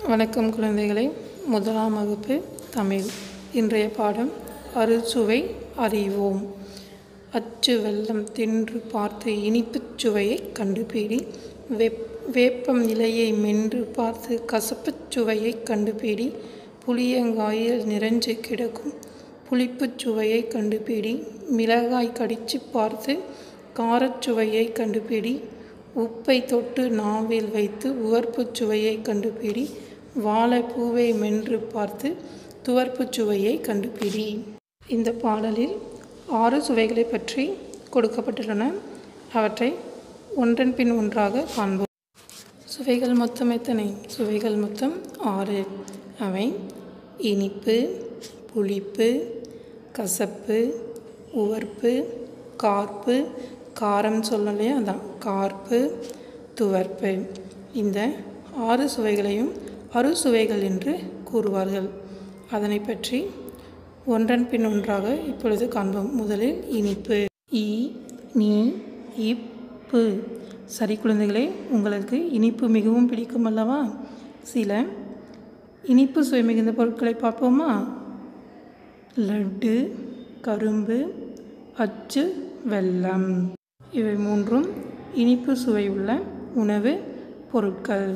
வணக்கம் குழந்தைகளே முதலாம் வகுப்பு தமிழ் இன்றைய பாடம் அறுசுவை அறிவோம் அச்சு வெல்லம் தின்று பார்த்து இனிப்புச் சுவையைக் கண்டுபிடி வெப் வேப்பம் இலையை மென்று பார்த்து கசப்புச் சுவையைக் கண்டுபிடி புளியங்காயில் நிறைஞ்சு கிடக்கும் புளிப்புச் சுவையைக் கண்டுபிடி மிளகாய் கடிச்சு பார்த்து காரச் சுவையைக் கண்டுபிடி உப்பை தொட்டு நாவில் வைத்து உவர்ப்புச் சுவையை கண்டுபிடி வாழைப்பூவை மென்று பார்த்து துவர்ப்புச் சுவையை கண்டுபிடி இந்த பாடலில் ஆறு சுவைகளை பற்றி கொடுக்கப்பட்டுள்ளன அவற்றை ஒன்றன் பின் ஒன்றாக காண்போம் சுவைகள் மொத்தம் எத்தனை சுவைகள் மொத்தம் ஆறு அவை இனிப்பு புளிப்பு கசப்பு உவர்ப்பு கார்ப்பு காரம் சொல்லலையே அதான் கார்ப்பு துவர்ப்பு இந்த ஆறு சுவைகளையும் அறுசுவைகள் என்று கூறுவார்கள் அதனை பற்றி ஒன்றன் பின் ஒன்றாக இப்பொழுது காண்போம் முதலில் இனிப்பு இ நீ இப்பு சரி குழந்தைகளே உங்களுக்கு இனிப்பு மிகவும் பிடிக்கும் அல்லவா சில இனிப்பு சுவை மிகுந்த பொருட்களை பார்ப்போமா லட்டு கரும்பு அச்சு வெல்லம் இவை மூன்றும் இனிப்பு சுவையுள்ள உணவு பொருட்கள்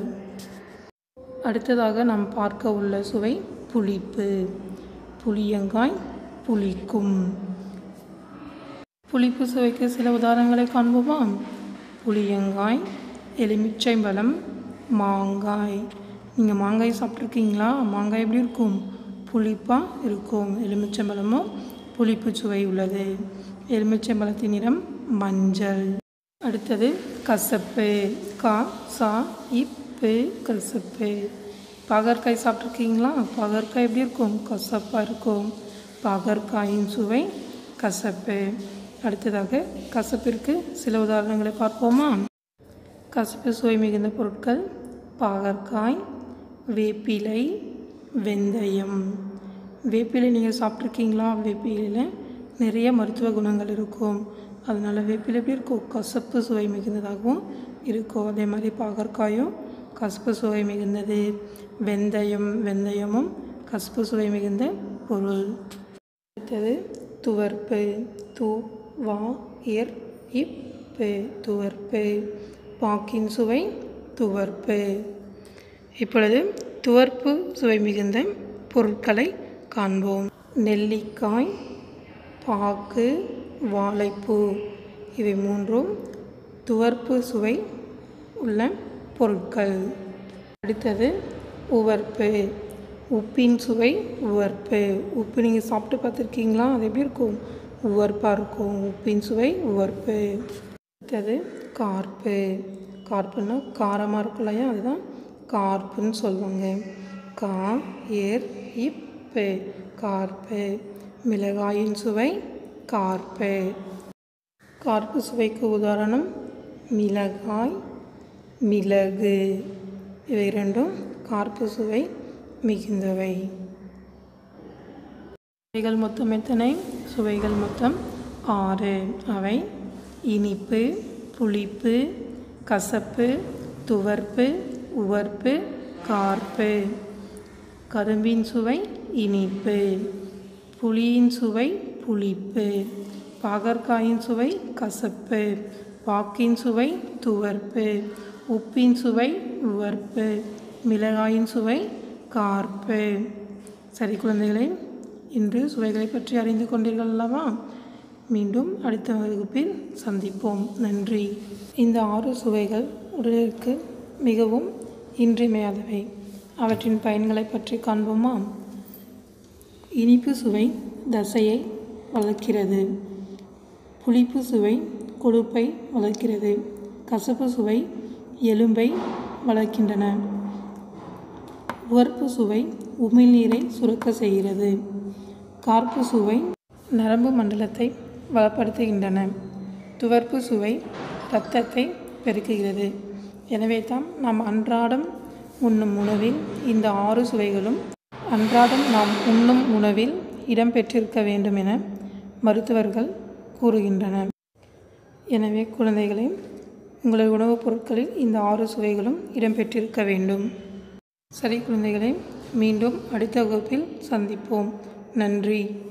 அடுத்ததாக நாம் பார்க்க உள்ள சுவை புளிப்பு புளியங்காய் புளிக்கும் புளிப்பு சுவைக்கு சில உதாரணங்களை காண்போமா புளியங்காய் எலுமிச்சை பழம் மாங்காய் நீங்கள் மாங்காய் சாப்பிட்ருக்கீங்களா மாங்காய் எப்படி இருக்கும் புளிப்பாக இருக்கும் எலுமிச்சம்பழமும் புளிப்பு சுவை உள்ளது எலுமிச்சம்பழத்தின் நிறம் மஞ்சள் அடுத்தது கசப்பு கா சா இப்பு கசப்பு பாகற்காய் சாப்பிட்ருக்கீங்களா பாகற்காய் எப்படி இருக்கும் கசப்பாக இருக்கும் பாகற்காயின் சுவை கசப்பு அடுத்ததாக கசப்பிற்கு சில உதாரணங்களை பார்ப்போமா கசப்பு சுவை மிகுந்த பொருட்கள் பாகற்காய் வேப்பிலை வெந்தயம் வேப்பிலை நீங்கள் சாப்பிட்ருக்கீங்களா வேப்பிலையில் நிறைய மருத்துவ குணங்கள் இருக்கும் அதனால் வேப்பிலை எப்படி இருக்கும் கசப்பு சுவை மிகுந்ததாகவும் இருக்கும் அதே மாதிரி பாகற்காயும் கசப்பு சுவை மிகுந்தது வெந்தயம் வெந்தயமும் கசப்பு சுவை மிகுந்த பொருள் அடுத்தது துவர்ப்பு து வா இர் இப்பு துவர்ப்பு பாக்கின் சுவை துவர்ப்பு இப்பொழுது துவர்ப்பு சுவை மிகுந்த பொருட்களை காண்போம் நெல்லிக்காய் பாக்கு வாழைப்பூ இவை மூன்றும் துவர்ப்பு சுவை உள்ள பொருட்கள் அடுத்தது உவர்ப்பு உப்பின் சுவை உவர்ப்பு உப்பு நீங்கள் சாப்பிட்டு பார்த்துருக்கீங்களா அது எப்படி இருக்கும் உவர்ப்பாக இருக்கும் உப்பின் சுவை உவர்ப்பு அடுத்தது கார்ப்பு கார்ப்புன்னா காரமாக இருக்கும் இல்லையா அதுதான் கார்ப்புன்னு சொல்லுவாங்க கா ஏர் இப்பு கார்ப்பு மிளகாயின் சுவை கார்ப்பு கார்ப்பு சுவைக்கு உதாரணம் மிளகாய் மிளகு இவை இரண்டும் கார்ப்பு சுவை மிகுந்தவை சுவைகள் மொத்தம் எத்தனை சுவைகள் மொத்தம் ஆறு அவை இனிப்பு புளிப்பு கசப்பு துவர்ப்பு உவர்ப்பு கார்ப்பு கரும்பின் சுவை இனிப்பு புளியின் சுவை புளிப்பு பாகற்காயின் சுவை கசப்பு பாக்கின் சுவை துவர்ப்பு உப்பின் சுவை உவர்ப்பு மிளகாயின் சுவை கார்ப்பு சரி குழந்தைகளே இன்று சுவைகளை பற்றி அறிந்து கொண்டீர்கள் அல்லவா மீண்டும் அடுத்த வகுப்பில் சந்திப்போம் நன்றி இந்த ஆறு சுவைகள் உடலிற்கு மிகவும் இன்றியமையாதவை அவற்றின் பயன்களை பற்றி காண்போமா இனிப்பு சுவை தசையை வளர்க்கிறது புளிப்பு சுவை கொழுப்பை வளர்க்கிறது கசப்பு சுவை எலும்பை வளர்க்கின்றன உவர்ப்பு சுவை உமிழ்நீரை சுரக்க செய்கிறது கார்ப்பு சுவை நரம்பு மண்டலத்தை வளப்படுத்துகின்றன துவர்ப்பு சுவை இரத்தத்தை பெருக்குகிறது எனவே தான் நாம் அன்றாடம் உண்ணும் உணவில் இந்த ஆறு சுவைகளும் அன்றாடம் நாம் உண்ணும் உணவில் இடம்பெற்றிருக்க வேண்டும் என மருத்துவர்கள் கூறுகின்றனர் எனவே குழந்தைகளே உங்களது உணவுப் பொருட்களில் இந்த ஆறு சுவைகளும் இடம்பெற்றிருக்க வேண்டும் சரி குழந்தைகளே மீண்டும் அடுத்த வகுப்பில் சந்திப்போம் நன்றி